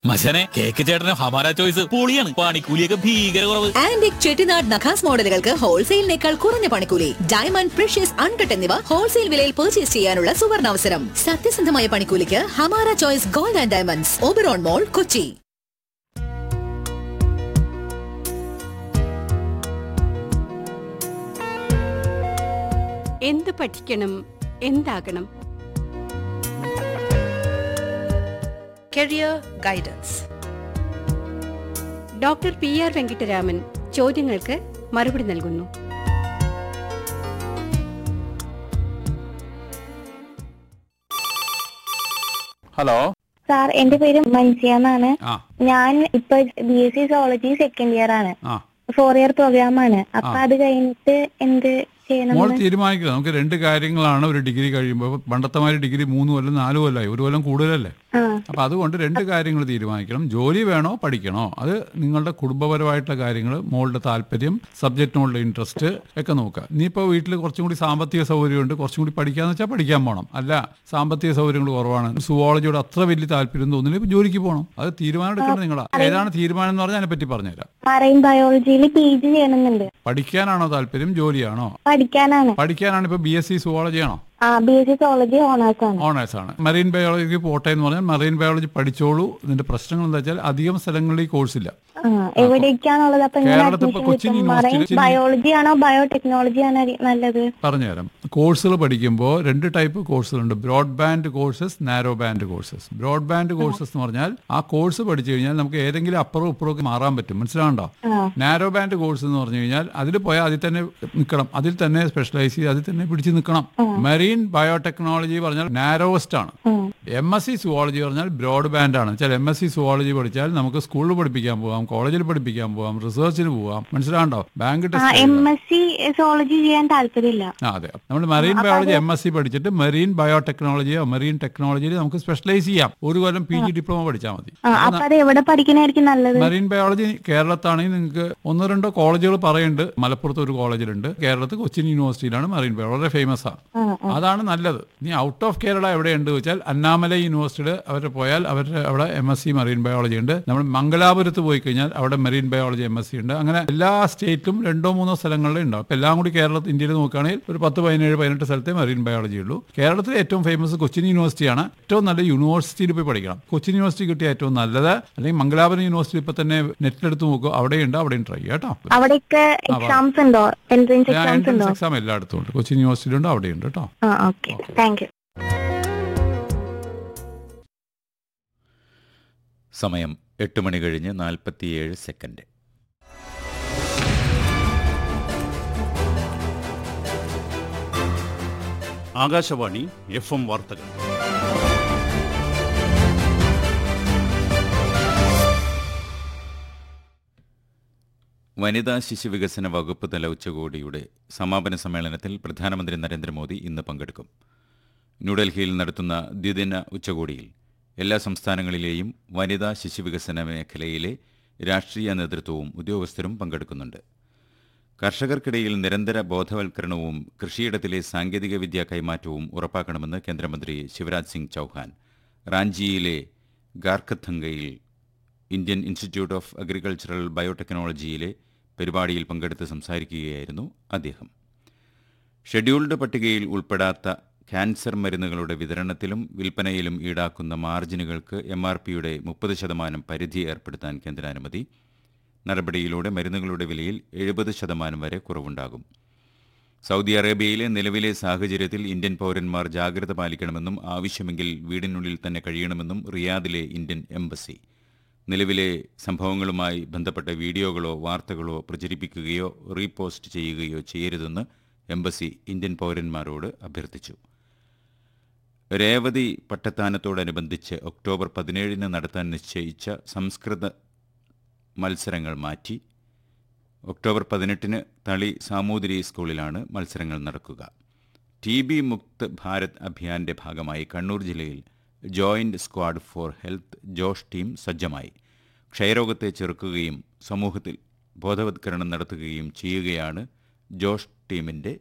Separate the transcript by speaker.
Speaker 1: മച്ചനെ cake ചേട്ടന് ഹമാര choice പൊളിയാണ് പണിക്കൂലിയൊക്കെ ഭീകര കുറവ്
Speaker 2: ആന്റിക് ചെട്ടിനാട് നഖാസ് മോഡലുകൾക്ക് ഹോൾസെയിലിനേക്കാൾ കുറഞ്ഞ പണിക്കൂലി ഡയമണ്ട് പ്രഷ്യസ് അൺകട്ട് എന്നിവ ഹോൾസെയിൽ വിലയിൽ പർച്ചേസ് ചെയ്യാനുള്ള സുവർണാവസരം സത്യസന്ധമായ പണിക്കൂലിക്ക് Hamara choice gold and diamonds Oberon mall Kochi
Speaker 3: എന്ത് പഠിക്കണം എന്താകണം
Speaker 4: Career Guidance.
Speaker 3: Doctor P R Venkataraman ചോദ്യങ്ങൾക്ക് മറുപടി നൽകുന്നു
Speaker 5: ഹലോ
Speaker 6: സാർ എന്റെ പേര് മൻസിയ എന്നാണ്
Speaker 5: ആ
Speaker 6: ഞാൻ ഇപ്പൊ B S C zoology second year ആണ്
Speaker 5: ആ
Speaker 6: ഫോർ ഇയർ പ്രോഗ്രാം ആണ് അപ്പൊ അത് കഴിഞ്ഞിട്ട് എന്ത് ചെയ്യണം
Speaker 5: മോൾ തീരുമാനിക്കുക നമുക്ക് രണ്ട് കാര്യങ്ങളാണ് ഒരു ഡിഗ്രി കഴിയുമ്പോൾ പണ്ടത്തെ മാതിരി ഡിഗ്രി മൂന്ന് കൊല്ലം നാല് കൊല്ലമായി ഒരു കൊല്ലം കൂടുതലല്ലേ
Speaker 6: ആ
Speaker 5: അപ്പൊ അതുകൊണ്ട് രണ്ട് കാര്യങ്ങൾ തീരുമാനിക്കണം ജോലി വേണോ പഠിക്കണോ അത് നിങ്ങളുടെ കുടുംബപരമായിട്ടുള്ള കാര്യങ്ങൾ മോളുടെ താല്പര്യം സബ്ജക്റ്റിനോടുള്ള ഇൻട്രസ്റ്റ് ഒക്കെ നോക്കുക ഇനിയിപ്പോൾ വീട്ടിൽ കുറച്ചും കൂടി സാമ്പത്തിക സൗകര്യമുണ്ട് കുറച്ചും കൂടി പഠിക്കാന്ന് വെച്ചാൽ പഠിക്കാൻ പോകണം അല്ല സാമ്പത്തിക സൗകര്യങ്ങൾ കുറവാണ് സുവോളജിയോട് അത്ര വലിയ താല്പര്യം തോന്നുന്നില്ല ഇപ്പൊ ജോലിക്ക് പോകണം അത് തീരുമാനം എടുക്കേണ്ടത് നിങ്ങളാ ഏതാണ് തീരുമാനം എന്ന് പറഞ്ഞാൽ അതിനെപ്പറ്റി പറഞ്ഞുതരാം
Speaker 6: മറൈൻ ബയോളജിയിൽ പി ജി ചെയ്യണമെന്നുണ്ട്
Speaker 5: പഠിക്കാനാണോ താല്പര്യം ജോലിയാണോ
Speaker 6: പഠിക്കാനാണ്
Speaker 5: പഠിക്കാനാണ് ഇപ്പൊ ബി എസ് സി സുവോളജി ആണോ
Speaker 6: ആ B S C zoology honours ആണ്
Speaker 5: ഓണേഴ്സ് ആണ് മറീൻ ബയോളജിക്ക് പോട്ടെ എന്ന് പറഞ്ഞാൽ മറീൻ ബയോളജി പഠിച്ചോളൂ ഇതിന്റെ പ്രശ്നങ്ങൾ എന്താ വെച്ചാൽ അധികം സ്ഥലങ്ങളിൽ ഈ കോഴ്സ് ഇല്ല
Speaker 6: ആ എവിടേക്കാണുള്ളത് അപ്പൊ ഇങ്ങനെ
Speaker 5: കേരളത്തിൽ ഇപ്പൊ
Speaker 6: അഡ്മിഷൻ
Speaker 5: കൊച്ചിൻ
Speaker 6: കിട്ടും മറൈൻ
Speaker 5: യൂണിവേഴ്സിറ്റി-
Speaker 6: ബയോളജി ആണോ ബയോടെക്നോളജി ആണോ നല്ലത്
Speaker 5: പറഞ്ഞുതരാം കോഴ്സുകൾ പഠിക്കുമ്പോൾ രണ്ട് ടൈപ്പ് കോഴ്സുകളുണ്ട് broadband courses narrow band courses broadband courses എന്ന് പറഞ്ഞാൽ ആ കോഴ്സ് പഠിച്ചു കഴിഞ്ഞാൽ നമുക്ക് ഏതെങ്കിലും അപ്പുറവും ഇപ്പുറവും ഒക്കെ മാറാൻ പറ്റും മനസ്സിലാവണ്ടോ നാരോ ബാൻഡ് കോഴ്സ് എന്ന് പറഞ്ഞു കഴിഞ്ഞാൽ അതിൽ പോയാൽ അതിൽ തന്നെ നിൽക്കണം അതിൽ തന്നെ സ്പെഷ്യലൈസ് ചെയ്ത് അതിൽ തന്നെ പിടിച്ച് നിൽക്കണം മെറീൻ ബയോടെക്നോളജി പറഞ്ഞാൽ നാരോവസ്റ്റ് ആണ് എം എസ് സി സുവോളജി പറഞ്ഞാൽ ബ്രോഡ് ബാൻഡ് ആണ് വെച്ചാൽ എം എസ് സി സുവോളജി പഠിച്ചാൽ നമുക്ക് സ്കൂളിൽ പഠിപ്പിക്കാൻ പോകാം കോളേജിൽ പഠിപ്പിക്കാൻ പോകാം റിസർച്ചിന് പോകാം മനസ്സിലാണ്ടോ ബാങ്ക്
Speaker 6: ആ
Speaker 5: test
Speaker 6: M S C zoology ചെയ്യാൻ താല്പര്യമില്ല
Speaker 5: ആ അതെ നമ്മൾ marine biology M S C പഠിച്ചിട്ട് മെറീൻ ബയോടെക്നോളജിയോ മെറീൻ ടെക്നോളജിയിൽ നമുക്ക് സ്പെഷ്യലൈസ് ചെയ്യാം ഒരു കൊല്ലം പി ജി ഡിപ്ലോമ പഠിച്ചാൽ മതി
Speaker 6: ആ അപ്പൊ അത് എവിടെ പഠിക്കണായിരിക്കും നല്ലത്
Speaker 5: മെറീൻ ബയോളജി കേരളത്താണെങ്കിൽ നിങ്ങൾക്ക് ഒന്നോ രണ്ടോ കോളേജുകൾ പറയുന്നുണ്ട് മലപ്പുറത്ത് ഒരു കോളേജിലുണ്ട് കേരളത്തിൽ കൊച്ചിൻ യൂണിവേഴ്സിറ്റിയിലാണ് മെറീൻ ബയോ വളരെ ഫേമസ് ആണ് അതാണ് നല്ലത് ഇനി ഔട്ട് ഓഫ് കേരള എവിടെയുണ്ട് വെച്ചാൽ അന്നാമല യൂണിവേഴ്സിറ്റിയിൽ അവർ പോയാൽ അവരുടെ അവിടെ M S C marine biology ഉണ്ട് നമ്മൾ മംഗലാപുരത്ത് പോയി കഴിഞ്ഞാൽ അവിടെ marine biology M S C ഉണ്ട് അങ്ങനെ എല്ലാ സ്റ്റേറ്റിലും രണ്ടോ മൂന്നോ സ്ഥലങ്ങളിൽ ഉണ്ടാവും അപ്പൊ എല്ലാം കൂടി കേരളത്തിൽ ഇന്ത്യയിൽ നോക്കുകയാണെങ്കിൽ ഒരു പത്ത് പതിനേഴ് പതിനെട്ട് സ്ഥലത്തെ മറീൻ ബയോളജി ഉള്ളൂ കേരളത്തിൽ ഏറ്റവും ഫേമസ് കൊച്ചിൻ യൂണിവേഴ്സിറ്റിയാണ് ഏറ്റവും നല്ല യൂണിവേഴ്സിറ്റിയിൽ പോയി പഠിക്കണം കൊച്ചിൻ യൂണിവേഴ്സിറ്റി കിട്ടിയ ഏറ്റവും നല്ലത് അല്ലെങ്കിൽ മംഗലാപുരം യൂണിവേഴ്സിറ്റി ഇപ്പൊ തന്നെ നെറ്റിലെടുത്ത് നോക്കുക അവിടെയുണ്ട് അവിടെയും ട്രൈ ചെയ്യാം കേട്ടോ
Speaker 6: അവിടെയൊക്കെ എക്സാംസ് ഉണ്ടോ എൻട്രൻസ് എക്സാംസ് ഉണ്ടോ
Speaker 5: എൻട്രൻസ് എക്സാം എല്ലായിടത്തും ഉണ്ട് കൊച്ചിൻ യൂണിവേഴ്സിറ്റിയിലുണ്ട് അവിടെയുണ്ട് കേട്ടോ
Speaker 6: ആ ഓക്കെ താങ്ക് യു
Speaker 7: സമയം എട്ട് മണി കഴിഞ്ഞ് നാൽപ്പത്തിയേഴ് സെക്കൻഡ്
Speaker 8: ആകാശവാണി എഫ് എം വാർത്തകൾ
Speaker 7: വനിതാ ശിശു വികസന വകുപ്പ് തല ഉച്ചകോടിയുടെ സമാപന സമ്മേളനത്തിൽ പ്രധാനമന്ത്രി നരേന്ദ്രമോദി ഇന്ന് പങ്കെടുക്കും ന്യൂഡൽഹിയിൽ നടത്തുന്ന ദ്വിദിന ഉച്ചകോടിയിൽ എല്ലാ സംസ്ഥാനങ്ങളിലെയും വനിതാ ശിശു വികസന മേഖലയിലെ രാഷ്ട്രീയ നേതൃത്വവും ഉദ്യോഗസ്ഥരും പങ്കെടുക്കുന്നുണ്ട് കർഷകർക്കിടയിൽ നിരന്തര ബോധവൽക്കരണവും കൃഷിയിടത്തിലെ സാങ്കേതികവിദ്യ കൈമാറ്റവും ഉറപ്പാക്കണമെന്ന് കേന്ദ്രമന്ത്രി ശിവരാജ് സിംഗ് ചൗഹാൻ റാഞ്ചിയിലെ ഗാർഖത്തങ്കയിൽ ഇന്ത്യൻ ഇൻസ്റ്റിറ്റ്യൂട്ട് ഓഫ് അഗ്രികൾച്ചറൽ ബയോടെക്നോളജിയിലെ പരിപാടിയിൽ പങ്കെടുത്ത് സംസാരിക്കുകയായിരുന്നു അദ്ദേഹം ഷെഡ്യൂൾഡ് പട്ടികയിൽ ഉൾപ്പെടാത്ത ക്യാൻസർ മരുന്നുകളുടെ വിതരണത്തിലും വിൽപ്പനയിലും ഈടാക്കുന്ന മാർജിനുകൾക്ക് എം ആർ പിയുടെ മുപ്പത് ശതമാനം പരിധി ഏർപ്പെടുത്താൻ കേന്ദ്രാനുമതി നടപടിയിലൂടെ മരുന്നുകളുടെ വിലയിൽ എഴുപത് ശതമാനം വരെ കുറവുണ്ടാകും സൗദി അറേബ്യയിലെ നിലവിലെ സാഹചര്യത്തിൽ ഇന്ത്യൻ പൗരന്മാർ ജാഗ്രത പാലിക്കണമെന്നും ആവശ്യമെങ്കിൽ വീടിനുള്ളിൽ തന്നെ കഴിയണമെന്നും റിയാദിലെ ഇന്ത്യൻ എംബസി നിലവിലെ സംഭവങ്ങളുമായി ബന്ധപ്പെട്ട വീഡിയോകളോ വാർത്തകളോ പ്രചരിപ്പിക്കുകയോ റീപോസ്റ്റ് ചെയ്യുകയോ ചെയ്യരുതെന്ന് എംബസി ഇന്ത്യൻ പൗരന്മാരോട് അഭ്യർത്ഥിച്ചു രേവതി പട്ടത്താനത്തോടനുബന്ധിച്ച് ഒക്ടോബർ പതിനേഴിന് നടത്താൻ നിശ്ചയിച്ച സംസ്കൃത മത്സരങ്ങൾ മാറ്റി ഒക്ടോബർ പതിനെട്ടിന് തളി സാമൂതിരി സ്കൂളിലാണ് മത്സരങ്ങൾ നടക്കുക ടി ബി മുക്ത് ഭാരത് അഭിയാന്റെ ഭാഗമായി കണ്ണൂർ ജില്ലയിൽ joint squad for health JOSH team സജ്ജമായി ക്ഷയരോഗത്തെ ചെറുക്കുകയും സമൂഹത്തിൽ ബോധവത്കരണം നടത്തുകയും ചെയ്യുകയാണ് ജോഷ് ടീമിന്റെ